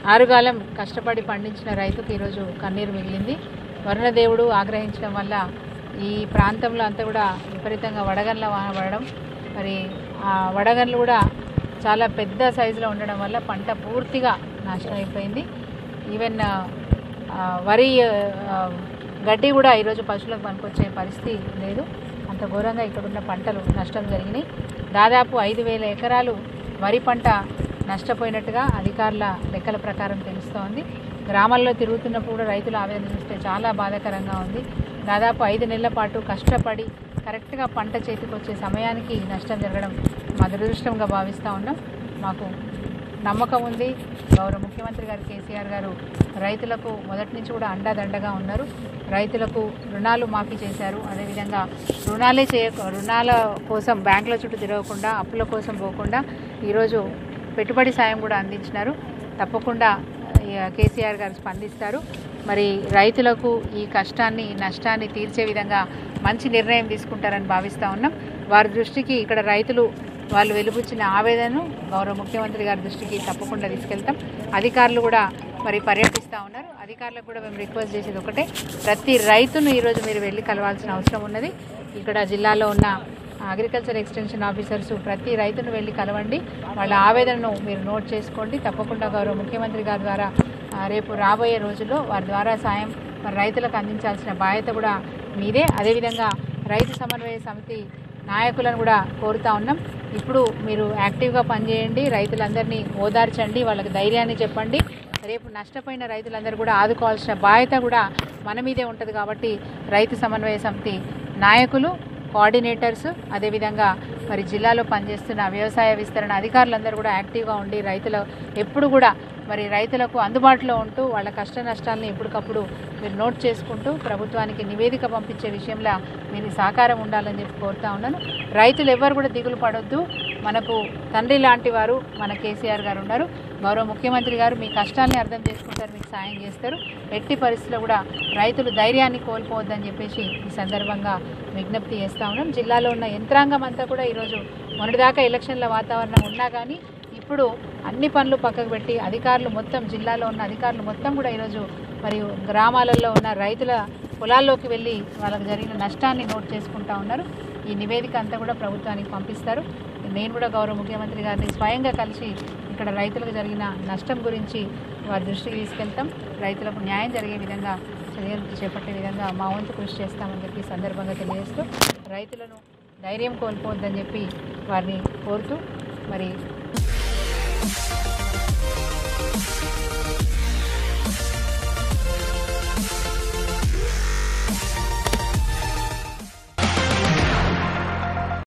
ఆరుగాలం కష్టపడి పండించిన రైతుకు ఈరోజు కన్నీరు మిగిలింది వరుణదేవుడు ఆగ్రహించడం వల్ల ఈ ప్రాంతంలో అంతా కూడా విపరీతంగా వడగండ్ల వాన పడడం మరి ఆ వడగండ్లు కూడా చాలా పెద్ద సైజులో ఉండడం వల్ల పంట పూర్తిగా నాశనం అయిపోయింది ఈవెన్ ఆ, ఆ, వరి ఆ, గడ్డి కూడా ఈరోజు పశువులకు పనికొచ్చే పరిస్థితి లేదు అంత ఘోరంగా ఇక్కడున్న పంటలు నష్టం జరిగినాయి దాదాపు ఐదు వేల ఎకరాలు వరి పంట నష్టపోయినట్టుగా అధికారుల లెక్కల ప్రకారం తెలుస్తోంది గ్రామాల్లో తిరుగుతున్నప్పుడు కూడా రైతుల ఆవేదన చూస్తే చాలా బాధాకరంగా ఉంది దాదాపు ఐదు నెలల పాటు కష్టపడి కరెక్ట్గా పంట చేతికి వచ్చే సమయానికి నష్టం జరగడం మా దురదృష్టంగా భావిస్తూ ఉన్నాం మాకు నమ్మకం ఉంది గౌరవ ముఖ్యమంత్రి గారు కేసీఆర్ గారు రైతులకు మొదటి నుంచి కూడా అండాదండగా ఉన్నారు రైతులకు రుణాలు మాఫీ చేశారు అదేవిధంగా రుణాలే చేయ రుణాల కోసం బ్యాంకుల చుట్టూ తిరగకుండా అప్పుల కోసం పోకుండా ఈరోజు పెట్టుబడి సాయం కూడా అందించినారు తప్పకుండా ఇక కేసీఆర్ గారు స్పందిస్తారు మరి రైతులకు ఈ కష్టాన్ని ఈ నష్టాన్ని తీర్చే విధంగా మంచి నిర్ణయం తీసుకుంటారని భావిస్తూ ఉన్నాం వారి దృష్టికి ఇక్కడ రైతులు వాళ్ళు వెలుబుచ్చిన ఆవేదనను గౌరవ ముఖ్యమంత్రి గారి దృష్టికి తప్పకుండా తీసుకెళ్తాం అధికారులు కూడా మరి పర్యటిస్తూ ఉన్నారు అధికారులకు కూడా మేము రిక్వెస్ట్ చేసేది ఒకటే ప్రతి రైతును ఈరోజు మీరు వెళ్ళి కలవాల్సిన అవసరం ఉన్నది ఇక్కడ జిల్లాలో ఉన్న అగ్రికల్చర్ ఎక్స్టెన్షన్ ఆఫీసర్స్ ప్రతి రైతును వెళ్ళి కలవండి వాళ్ళ ఆవేదనను మీరు నోట్ చేసుకోండి తప్పకుండా గౌరవ ముఖ్యమంత్రి గారి ద్వారా ఆ, రేపు రాబోయే రోజుల్లో వారి ద్వారా సాయం మరి రైతులకు అందించాల్సిన బాధ్యత కూడా మీదే అదేవిధంగా రైతు సమన్వయ సమితి నాయకులను కూడా కోరుతా ఉన్నాం ఇప్పుడు మీరు యాక్టివ్గా పనిచేయండి రైతులందరినీ ఓదార్చండి వాళ్ళకి ధైర్యాన్ని చెప్పండి రేపు నష్టపోయిన రైతులందరూ కూడా ఆదుకోవాల్సిన బాధ్యత కూడా మన మీదే ఉంటుంది కాబట్టి రైతు సమన్వయ సమితి నాయకులు కోఆర్డినేటర్స్ అదేవిధంగా మరి జిల్లాలో పనిచేస్తున్న వ్యవసాయ విస్తరణ అధికారులందరూ కూడా యాక్టివ్గా ఉండి రైతుల ఎప్పుడు కూడా మరి రైతులకు అందుబాటులో ఉంటూ వాళ్ళ కష్ట నష్టాలను ఎప్పటికప్పుడు మీరు నోట్ చేసుకుంటూ ప్రభుత్వానికి నివేదిక పంపించే విషయంలో మీరు సహకారం ఉండాలని చెప్పి కోరుతా ఉన్నాను రైతులు ఎవ్వరు కూడా దిగులు పడొద్దు మనకు తండ్రి లాంటి వారు మన కేసీఆర్ గారు ఉన్నారు గౌరవ ముఖ్యమంత్రి గారు మీ కష్టాన్ని అర్థం చేసుకుంటారు మీకు సాయం చేస్తారు ఎట్టి పరిస్థితుల్లో కూడా రైతులు ధైర్యాన్ని కోల్పోవద్దని చెప్పేసి ఈ సందర్భంగా విజ్ఞప్తి చేస్తా ఉన్నాం జిల్లాలో ఉన్న యంత్రాంగం అంతా కూడా ఈరోజు మొన్నటిదాకా ఎలక్షన్ల వాతావరణం ఉన్నా కానీ ఇప్పుడు అన్ని పనులు పక్కకు పెట్టి అధికారులు మొత్తం జిల్లాలో ఉన్న అధికారులు మొత్తం కూడా ఈరోజు మరియు గ్రామాలలో ఉన్న రైతుల పొలాల్లోకి వెళ్ళి వాళ్ళకి జరిగిన నష్టాన్ని నోట్ చేసుకుంటా ఉన్నారు ఈ నివేదిక అంతా కూడా ప్రభుత్వానికి పంపిస్తారు నేను కూడా గౌరవ ముఖ్యమంత్రి గారిని స్వయంగా కలిసి ఇక్కడ రైతులకు జరిగిన నష్టం గురించి వారి దృష్టికి తీసుకెళ్తాం రైతులకు న్యాయం జరిగే విధంగా చర్యలు చేపట్టే విధంగా మా వంతు కృషి చేస్తామని చెప్పి ఈ సందర్భంగా తెలియజేస్తూ రైతులను ధైర్యం కోల్పోవద్దని చెప్పి వారిని కోరుతూ మరి